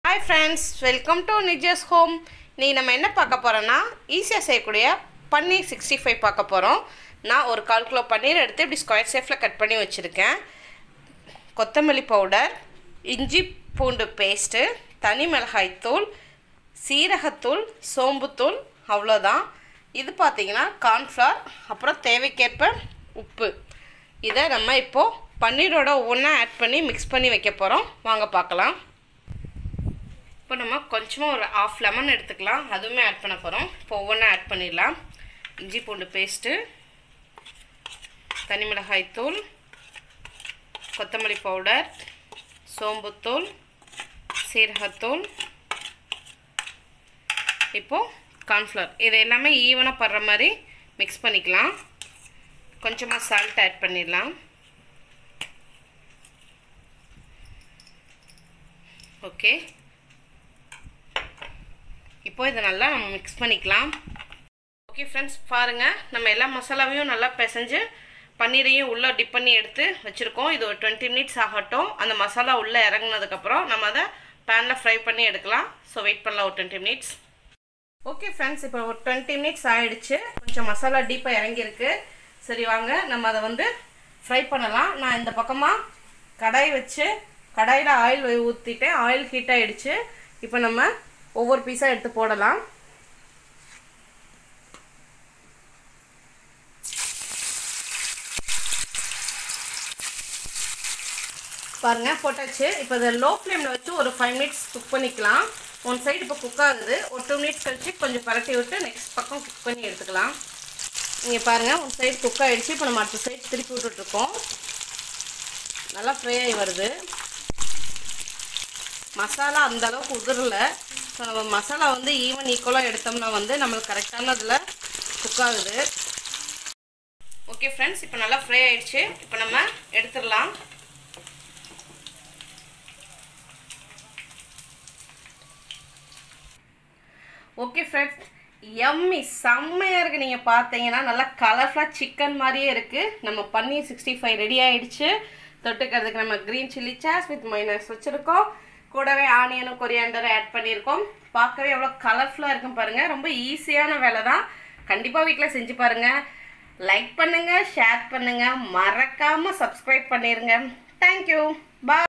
hi friends welcome to நிஜஸ் home நீ நம்ம என்ன பார்க்க போகிறோன்னா ஈஸியாக செய்யக்கூடிய பன்னீர் சிக்ஸ்டி ஃபைவ் பார்க்க போகிறோம் நான் ஒரு கால் கிலோ பன்னீர் எடுத்து இப்படி ஸ்கொயர் ஷேப்பில் கட் பண்ணி வச்சுருக்கேன் கொத்தமல்லி பவுடர் இஞ்சி பூண்டு பேஸ்ட்டு தனி மிளகாய் தூள் சீரகத்தூள் சோம்புத்தூள் அவ்வளோதான் இது பார்த்திங்கன்னா கார்ன்ஃப்ளவர் அப்புறம் தேவைக்கேற்ப உப்பு இதை நம்ம இப்போது பன்னீரோட ஒவ்வொன்றா ஆட் பண்ணி மிக்ஸ் பண்ணி வைக்க போகிறோம் வாங்க பார்க்கலாம் இப்போ நம்ம கொஞ்சமாக ஒரு ஆஃப் லெமன் எடுத்துக்கலாம் அதுவுமே ஆட் பண்ண போகிறோம் இப்போ ஒவ்வொன்றா ஆட் பண்ணிடலாம் இஞ்சி பூண்டு பேஸ்ட்டு தனி மிளகாய் தூள் கொத்தமல்லி பவுடர் சோம்புத்தூள் சீரகத்தூள் இப்போது கார்ன்ஃப்ளவர் இது எல்லாமே ஈவனாக படுற மாதிரி மிக்ஸ் பண்ணிக்கலாம் கொஞ்சமாக சால்ட் ஆட் பண்ணிடலாம் ஓகே இப்போ இதை நல்லா நம்ம மிக்ஸ் பண்ணிக்கலாம் ஓகே ஃப்ரெண்ட்ஸ் பாருங்கள் நம்ம எல்லா மசாலாவையும் நல்லா பிசைஞ்சு பன்னீரையும் உள்ளே டிப் பண்ணி எடுத்து வச்சுருக்கோம் இது ஒரு டுவெண்ட்டி மினிட்ஸ் ஆகட்டும் அந்த மசாலா உள்ளே இறங்குனதுக்கப்புறம் நம்ம அதை பேனில் ஃப்ரை பண்ணி எடுக்கலாம் ஸோ வெயிட் பண்ணலாம் ஒரு டுவெண்ட்டி மினிட்ஸ் ஓகே ஃப்ரெண்ட்ஸ் இப்போ ஒரு டுவெண்ட்டி மினிட்ஸ் ஆகிடுச்சு கொஞ்சம் மசாலா டீப்பாக இறங்கியிருக்கு சரி வாங்க நம்ம அதை வந்து ஃப்ரை பண்ணலாம் நான் இந்த பக்கமாக கடாய் வச்சு கடாயில் ஆயில் ஊற்றிட்டேன் ஆயில் ஹீட் ஆகிடுச்சு இப்போ நம்ம ஒவ்வொரு பீஸாக எடுத்து போடலாம் பாருங்கள் போட்டாச்சு இப்போ இதை லோ ஃப்ளேமில் வச்சு ஒரு ஃபைவ் மினிட்ஸ் குக் பண்ணிக்கலாம் ஒன் சைடு இப்போ குக் ஆகுது ஒரு டூ மினிட்ஸ் கழிச்சு கொஞ்சம் பரட்டி விட்டு நெக்ஸ்ட் பக்கம் குக் பண்ணி எடுத்துக்கலாம் நீங்கள் பாருங்கள் ஒன் சைடு குக் ஆகிடுச்சு இப்போ நம்ம அடுத்த சைடு திருப்பி விட்டுட்ருக்கோம் நல்லா ஃப்ரை ஆகி வருது மசாலா அந்த அளவுக்கு உதிரல ஸோ நம்ம மசாலா வந்து ஈவன் ஈக்குவலாக எடுத்தோம்னா வந்து நம்மளுக்கு கரெக்டான இதில் குக் ஆகுது ஓகே ஃப்ரெண்ட்ஸ் இப்போ நல்லா ஃப்ரை ஆகிடுச்சு இப்போ நம்ம எடுத்துடலாம் ஓகே ஃப்ரெண்ட்ஸ் எம்மி செம்மையாக இருக்குது நீங்கள் பார்த்தீங்கன்னா நல்லா கலர்ஃபுல்லாக சிக்கன் மாதிரியே இருக்குது நம்ம பன்னீர் சிக்ஸ்டி ஃபைவ் ரெடி ஆகிடுச்சு தொட்டுக்கிறதுக்கு நம்ம green chilli sauce with mayonnaise வச்சுருக்கோம் கூடவே ஆனியனும் கொரியாண்டரும் ஆட் பண்ணியிருக்கோம் பார்க்கவே எவ்வளோ கலர்ஃபுல்லாக இருக்கும் பாருங்கள் ரொம்ப ஈஸியான வேலை தான் கண்டிப்பாக வீட்டில் செஞ்சு பாருங்கள் லைக் பண்ணுங்கள் ஷேர் பண்ணுங்கள் மறக்காமல் சப்ஸ்கிரைப் பண்ணிடுங்க தேங்க்யூ பாய்